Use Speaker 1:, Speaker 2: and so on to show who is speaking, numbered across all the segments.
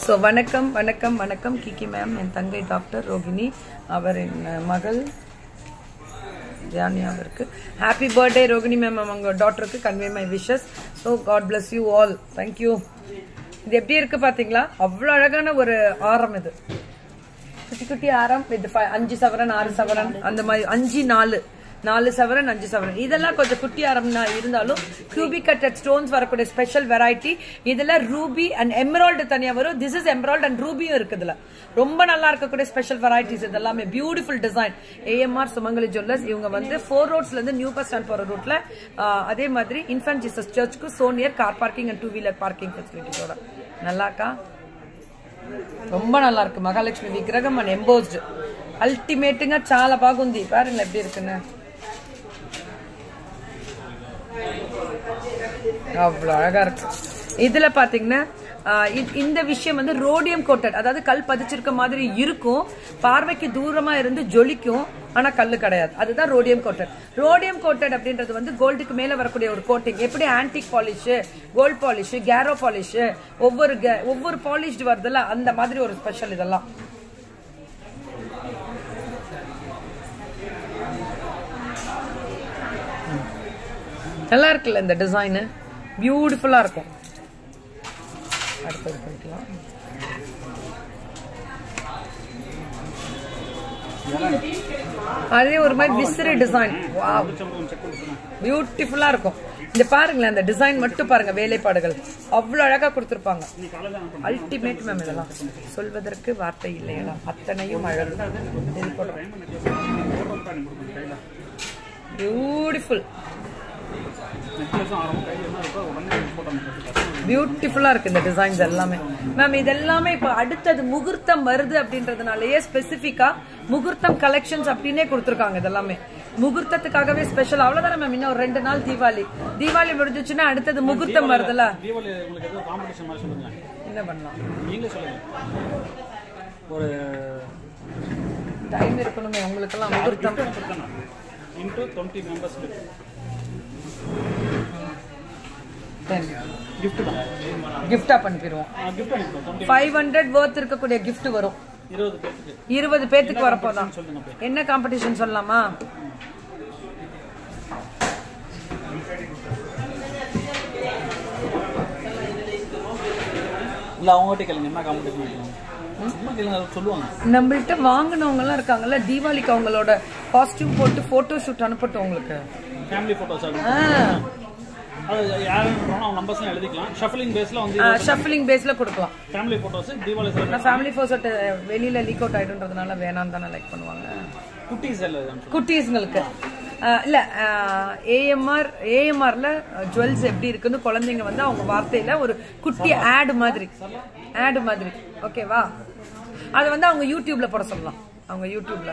Speaker 1: So வணக்கம் வணக்கம் வணக்கம் கிக்கி மேம் என் தங்கை டாக்டர் ரோகிணி அவரின் மகள் ஜானியாவிற்கு ஹாப்பி பர்த்டே ரோகிணி மேம் அவங்க டாக்டருக்கு convey my wishes so God bless you all thank you இது எப்படி இருக்கு பாத்தீங்களா அவ்வளோ அழகான ஒரு ஆரம் இது குட்டி குட்டி ஆரம் வித் அஞ்சு சவரன் ஆறு சவரன் அந்த மாதிரி அஞ்சு நாலு நாலு சவரன் அஞ்சு சவரன் இதெல்லாம் கொஞ்சம் குட்டி ஆரம்னா இருந்தாலும் கியூபிக் கட்டட் ஸ்டோன்ஸ் வரக்கூடிய ஸ்பெஷல் வெரைட்டி இதுல ரூபி அண்ட் எம்ராய்டு தனியா வரும் திஸ் இஸ் எம்ராய்டு அண்ட் ரூபியும் இருக்குதுல ரொம்ப நல்லா இருக்கக்கூடிய ஸ்பெஷல் வெரைட்டிஸ் இது எல்லாமே beautiful design AMR Sumangali jewellers இவங்க வந்து ஃபோர் ரோட்ஸ்ல இருந்து நியூ பஸ் ஸ்டாண்ட் போற ரூட்ல அதே மாதிரி இன்ஃபன்ட் ஜீசஸ் சர்ச்சுக்கு சோனியர் car parking and two wheeler parking ஃபெசிலிட்டிஸோட நல்லாக்கா ரொம்ப நல்லா இருக்கு மகாலட்சுமி விக்கிரகம் அண்ட் எம்போஸ்டு అల్టిమేట్గా చాలా బాగుంది பாருங்க எப்படி இருக்குன்னு அவ்வளோ அழகா இருக்கு இதுல பாத்தீங்கன்னா ஆஹ் இ- இந்த விஷயம் வந்து ரோடியம் கோட்டட் அதாவது கல் பதிச்சிருக்க மாதிரி இருக்கும் பார்வைக்கு தூரமா இருந்து ஜொலிக்கும் ஆனா கல்லு கிடையாது அதுதான் ரோடியம் கோட்டட் ரோடியம் கோட்டட் அப்படின்றது வந்து கோல்டுக்கு மேல வரக்கூடிய ஒரு கோட்டிங் எப்படி ஆன்டிக் பாலிஷ் கோல்ட் பாலிஷ் கேரோ பாலிஷ் ஒவ்வொரு ga- ஒவ்வொரு பாலிஷ்டு வருதுல்ல அந்த மாதிரி ஒரு ஸ்பெஷல் இதெல்லாம் நல்லா இருக்குல்ல இந்த டிசைனு பியூட்டிஃபுல்லா இருக்கும் அடுத்தது போய்க்கலாம் அதே ஒரு மாதிரி விசிறி டிசைன் வாவ் பியூட்டிஃபுல்லா இருக்கும் இந்த பாருங்களேன் அந்த டிசைன் மட்டும் பாருங்க வேலைப்பாடுகள் அவ்வளவு அழகா கொடுத்திருப்பாங்க அல்டிமேட் மேம் இதெல்லாம் சொல்வதற்கு வார்த்தை இல்லையா அத்தனையும் அழகு இது போடுறேன் பியூட்டிஃபுல் பியூட்டிஃபுல்லா இருக்கு இந்த டிசைன்ஸ் எல்லாமே மேம் இதெல்லாமே இப்போ அடுத்தது முகூர்த்தம் வருது அப்படின்றதுனாலயே ஸ்பெசிஃபிக்கா முகூர்த்தம் கலெக்ஷன்ஸ் அப்படின்னே கொடுத்துருக்காங்க இதெல்லாமே முகூர்த்தத்துக்காகவே ஸ்பெஷல் அவ்வளவுதானே மேம் இன்னும் ஒரு ரெண்டு நாள் தீபாவளி தீபாவளி முடிஞ்சிச்சுன்னா அடுத்தது முகூர்த்தம் வருதுல்ல
Speaker 2: தீபாவளி உங்களுக்கு எதுவும் காம்படிஷன் மாதிரி சொல்லுங்க
Speaker 1: என்ன பண்ணலாம்
Speaker 2: நீங்களே சொல்லுங்க ஒரு
Speaker 1: டைம் இருக்கணுமே உங்களுக்கெல்லாம் முகூர்த்தம்
Speaker 2: இன்டூ டுவெண்ட்டி மெம்பர்ஸ்க்கு
Speaker 1: டென்
Speaker 2: gift தான்
Speaker 1: கிஃப்டா பண்ணிடுவோம்
Speaker 2: கிஃப்ட் அனுப்பிடுவோம் டுவெண்ட்டி
Speaker 1: ஃபைவ் ஹண்ட்ரட் ஒர்த் இருக்கக்கூடிய gift வரும்
Speaker 2: இருபது பேருக்கு
Speaker 1: இருபது பேத்துக்கு வரப்போதான்
Speaker 2: சொல்லுங்க போய்
Speaker 1: என்ன காம்படிஷன் சொல்லலாமா
Speaker 2: இல்லை அவங்ககிட்ட கேளுங்க என்ன காம்படிஷன் வைக்கலாம் சும்மா கேளுங்க அதை சொல்லுவாங்க
Speaker 1: நம்மள்ட்ட வாங்கினவங்க எல்லாம் இருக்காங்கல்ல தீபாவளிக்கு அவங்களோட காஸ்டியூம் போட்டு போட்டோ ஷூட் அனுப்பட்டும் உங்களுக்கு
Speaker 2: ஃபேமிலி ஃபோட்டோஸ் அது
Speaker 1: ஆ
Speaker 2: அது யார் அவங்க நம்பர்ஸ்லாம் எழுதிக்கலாம் ஷஃபலிங் பேஸில் வந்து
Speaker 1: ஷஃபிலிங் பேஸ்ல கொடுக்கலாம்
Speaker 2: ஃபேமிலி ஃபோட்டோஸ் தீபாவளி செலிப்ரேட்
Speaker 1: நான் ஃபேமிலி ஃபோர்ஸட் வெளியில லீக் அவுட் ஆயிடுன்றதுனால வேணாம் தானே லைக் பண்ணுவாங்க
Speaker 2: குட்டீஸ் எல்லாம்
Speaker 1: குட்டீஸ்ங்களுக்கு ஆஹ் இல்ல ஏஎம்ஆர் ஏஎம்ஆர்ல ஜுவல்ஸ் எப்படி இருக்குன்னு குழந்தைங்க வந்து அவங்க வார்த்தையில ஒரு குட்டி ஆட் மாதிரி ஆட் மாதிரி ஓகேவா அது வந்து அவங்க யூடியூப்ல போட சொல்லலாம் அவங்க யூடியூப்ல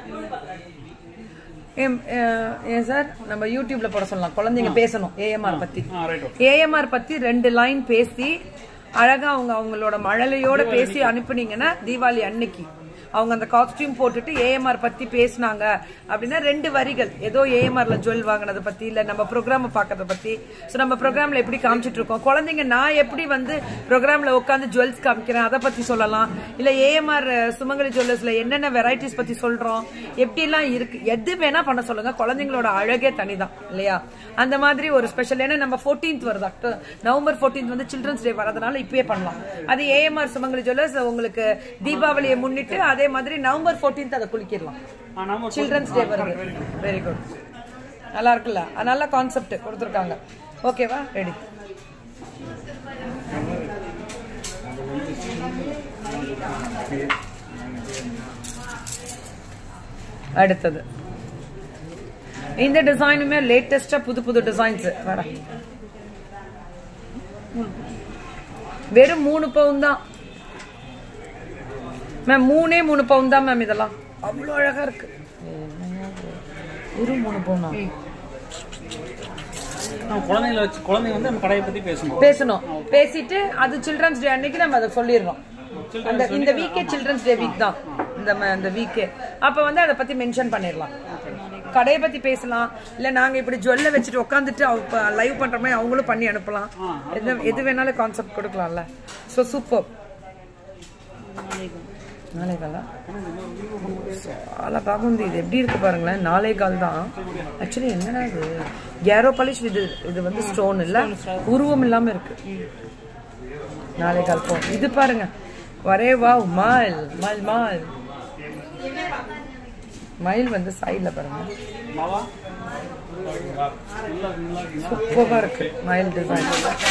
Speaker 1: ஏம், அஹ், ஏன் சார் நம்ம யூடியூப்ல போட சொல்லலாம் குழந்தைங்க பேசணும் ஏஎம்ஆர் பத்தி
Speaker 2: ஆ ரைட்
Speaker 1: ஏஎம்ஆர் பத்தி ரெண்டு லைன் பேசி அழகா அவங்க அவங்களோட மழலையோட பேசி அனுப்புனீங்கன்னா தீபாவளி அன்னைக்கு அவங்க அந்த காஸ்டியூம் போட்டுட்டு ஏஎம்ஆர் பத்தி பேசினாங்க அப்படின்னா ரெண்டு வரிகள் ஏதோ ஏஎம்ஆர்ல ஜுவல் வாங்கினதை பத்தி இல்ல நம்ம ப்ரோக்ராம் பார்க்கறத பத்தி ஸோ நம்ம ப்ரோக்ராம்ல எப்படி காமிச்சிட்டு இருக்கோம் குழந்தைங்க நான் எப்படி வந்து ப்ரோக்ராம்ல உட்காந்து ஜுவல்ஸ் காமிக்கிறேன் அதை பத்தி சொல்லலாம் இல்ல ஏஎம்ஆர் சுமங்கலி ஜுவல்லர்ஸ்ல என்னென்ன வெரைட்டிஸ் பத்தி சொல்றோம் எப்படிலாம் இருக்கு எது வேணா பண்ண சொல்லுங்க குழந்தைங்களோட அழகே தனிதான் இல்லையா அந்த மாதிரி ஒரு ஸ்பெஷல் ஏன்னா நம்ம 14th வருது அக்டோபர் நவம்பர் 14th வந்து சில்ட்ரன்ஸ் டே வரதுனால இப்பயே பண்ணலாம் அது ஏஎம்ஆர் சுமங்கலி ஜுவல்லர்ஸ் உங்களுக்கு தீபாவளியை முன்னிட்டு அதே மாதிரி நவம்பர் 14th அதை குளிக்கிடலாம்
Speaker 2: நம்ம
Speaker 1: சில்ட்ரன்ஸ் டே வருது வெரி குட் நல்லா இருக்குல்ல அது நல்ல கான்செப்ட் கொடுத்துருக்காங்க ஓகேவா ரெடி அடுத்தது இந்த டிசைனுமே லேட்டஸ்டா புது புது டிசைன்ஸ் வர வெறும் மூணு பவுன் தான் மேம் மூணே மூணு பவுன் தான் மேம் இதெல்லாம் அவ்வளோ அழகா இருக்கு வெறும் மூணு பவுனா
Speaker 2: நம்ம குழந்தைங்கள வச்சு குழந்தைங்க வந்து நம்ம கடையை பத்தி பேசணும்
Speaker 1: பேசணும் பேசிட்டு அது சில்ட்ரன்ஸ் டே அன்னைக்கு நம்ம அதை சொல்லிடுறோம் அந்த இந்த வீக்கே சில்ட்ரன்ஸ் டே வீக் தான் இந்த ம- இந்த வீக்கே அப்ப வந்து அதை பத்தி மென்ஷன் பண்ணிடலாம் கடையை பத்தி பேசலாம் இல்ல நாங்க இப்படி ஜுவல்ல வச்சுட்டு உட்காந்துட்டு லைவ் பண்ற மாதிரி அவங்களும் பண்ணி அனுப்பலாம் எது எது வேணாலும் கான்செப்ட் கொடுக்கலாம்ல ஸோ சூப்பர் நாளை காலா చాలా బాగుంది இது எப்படி இருக்கு பாருங்களேன் நாளை கால் தான் ஆக்சுவலி என்னடா இது கேரோ பாலிஷ் இது இது வந்து ஸ்டோன் இல்ல உருவம் இல்லாம இருக்கு நாளை கால் போ இது பாருங்க வரே வாவ் மால் மால் மால் மயில் வந்து சைடுல பாருங்க
Speaker 2: மாவா நல்லா நல்லா இருக்குங்களா
Speaker 1: சூப்பரா இருக்கு மயில் டிசைன்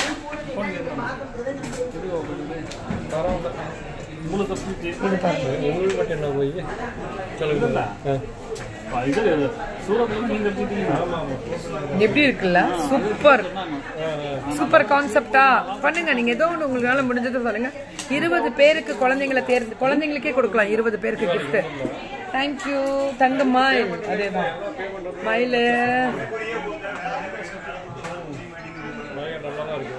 Speaker 2: உங்களுக்கு தப்பிச்சு
Speaker 1: இது பாருங்க
Speaker 3: உள்வட்டம்னா போய்
Speaker 2: இல்ல இது சூரத்ல நீங்க எடுத்துட்டீங்க
Speaker 1: எப்படி இருக்குல்ல சூப்பர் சூப்பர் கான்செப்டா பண்ணுங்க நீங்க ஏதோ ஒன்று உங்களால முடிஞ்சது சொல்லுங்க இருபது பேருக்கு குழந்தைங்களை தேர்ந்து குழந்தைங்களுக்கே கொடுக்கலாம் இருபது பேருக்கு gift தேங்க்யூ தங்க மயில் அதேதான் மயில்
Speaker 3: நல்லா தான் இருக்கு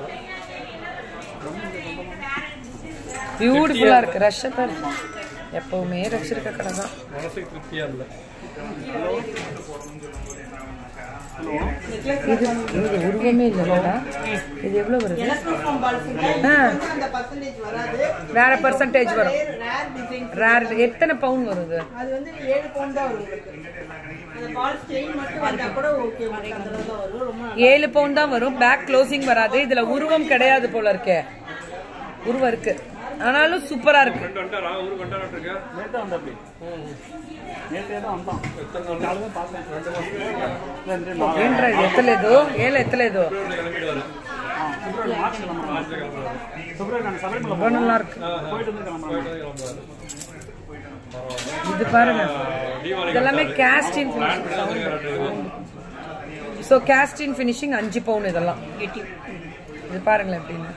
Speaker 1: பியூட்டிஃபுல்லா இருக்கு ரஷ்ஷா தான் இருக்கு எப்பவுமே ரஷ் இருக்க கடை தான்
Speaker 3: மனசுக்கு திருப்தியா இல்லை
Speaker 1: இது இது உருவமே இல்லைடா இது எவ்வளவு வருது ஆ,
Speaker 4: அந்த பர்சன்டேஜ் வராது
Speaker 1: வேற பர்சன்டேஜ் வரும்
Speaker 4: ரேர் டிசைன்
Speaker 1: ரேர் எத்தனை பவுன் வருது
Speaker 4: அது வந்து ஏழு பவுண்ட் தான் வரும் உங்களுக்கு அந்த பால் செயின் மட்டும் வந்தா கூட ஓகே உங்களுக்கு அந்த அளவு தான் வரும் ரொம்ப
Speaker 1: ஏழு பவுன் தான் வரும் பேக் க்ளோசிங் வராது இதுல உருவம் கிடையாது போல இருக்கே உருவம் இருக்கு ஆனாலும் சூப்பரா இருக்கு
Speaker 3: ரெண்டு வண்டாரா ஒரு வண்டாரா இருக்கு
Speaker 2: நேற்று வந்த அப்படி நேற்றே தான் வந்தான் காலையில் பார்த்தேன் ரெண்டு மாதம் ரெண்டு நாலு
Speaker 1: ఏంట్రా ఇది ఎత్తలేదు ఏళ్ళు ఎత్తలేదు
Speaker 3: கிளம்பிடுவாரு
Speaker 2: ஆ, பிப்ரவரி மார்ச் கிளம்புறோம் பிப்ரவரி நான் சபரிமலை
Speaker 1: ரொம்ப நல்லா இருக்கு
Speaker 2: போயிட்டு வந்து கிளம்புறோம்
Speaker 3: கிளம்புவாரு
Speaker 1: இது பாருங்க
Speaker 3: தீபாவளி
Speaker 1: இதெல்லாமே cast in so cast in finishing அஞ்சு பவுன் இதெல்லாம் இது பாருங்களேன் எப்படின்னு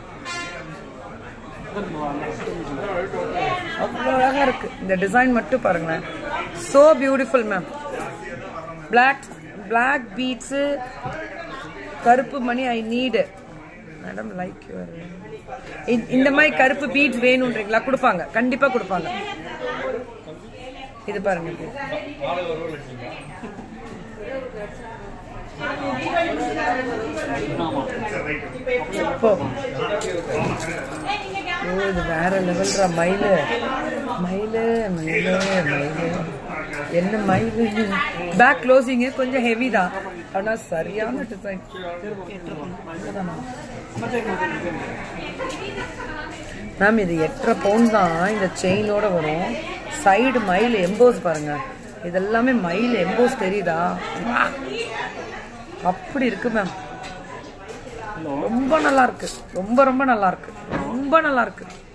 Speaker 1: அவ்வளோ அழகா இருக்கு இந்த டிசைன் மட்டும் பாருங்களேன் so beautiful ma'am black black beads கருப்பு மணி I need madam like your இந்த மாதிரி கருப்பு பீட்ஸ் வேணுன்றீங்களா கொடுப்பாங்க கண்டிப்பா கொடுப்பாங்க இது பாருங்க இப்படி. இப்போ ஓ இது வேற லெவல்ரா மயிலு மயிலு மயிலு மயிலு என்ன மயிலு பேக் க்ளோசிங் கொஞ்சம் ஹெவி தான் ஆனா சரியான டிசைன் மேம் இது எட்டரை பவுண்ட் தான் இந்த செயினோட வரும் சைடு மயில் எம்போஸ் பாருங்க இதெல்லாமே மயில் எம்போஸ் தெரியுதா வா. அப்படி இருக்கு மேம் ரொம்ப நல்லா இருக்கு ரொம்ப ரொம்ப நல்லா இருக்கு ரொம்ப நல்லா இருக்கு